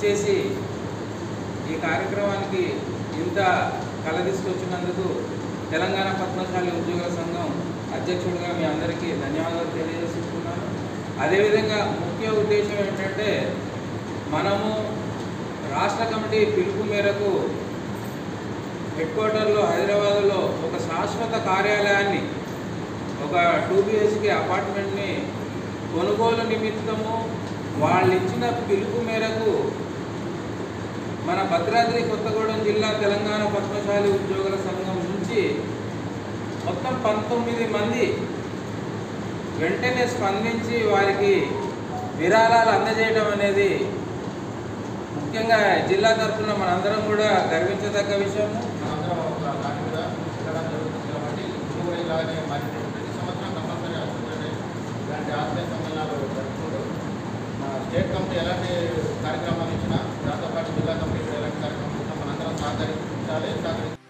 ఇచ్చేసి ఈ కార్యక్రమానికి ఇంత కల తీసుకొచ్చినందుకు తెలంగాణ పద్మశాలి ఉద్యోగుల సంఘం అధ్యక్షుడిగా మీ అందరికీ ధన్యవాదాలు తెలియజేసుకుంటున్నాను అదేవిధంగా ముఖ్య ఉద్దేశం ఏంటంటే మనము రాష్ట్ర కమిటీ పిలుపు మేరకు హెడ్ క్వార్టర్లో హైదరాబాద్లో ఒక శాశ్వత కార్యాలయాన్ని ఒక టూ బిహెచ్కే అపార్ట్మెంట్ని కొనుగోలు నిమిత్తము వాళ్ళు ఇచ్చిన పిలుపు మేరకు మన భద్రాద్రి కొత్తగూడెం జిల్లా తెలంగాణ పద్మశాలి ఉద్యోగుల సంఘం నుంచి మొత్తం పంతొమ్మిది మంది వెంటనే స్పందించి వారికి విరాళాలు అందజేయడం అనేది ముఖ్యంగా జిల్లా తరఫున మనందరం కూడా గర్వించదగ్గ విషయము మనందరం ఒక దాని మీద వెళ్ళడం జరుగుతుంది కాబట్టి ఇప్పుడు కూడా ఇలాగే మరి ప్రతి సంవత్సరం కంపల్సరీ వస్తుందండి ఇలాంటి ఆత్మీయ సమ్మేళనాలు జరుపుకుంటూ మా స్టేట్ కమిటీ ఎలాంటి కార్యక్రమాలు ఇచ్చినా దాంతోపాటు జిల్లా కమిటీ కూడా ఎలాంటి కార్యక్రమాలు ఇచ్చినా మనందరం సహకరించాలి సహకరించాలి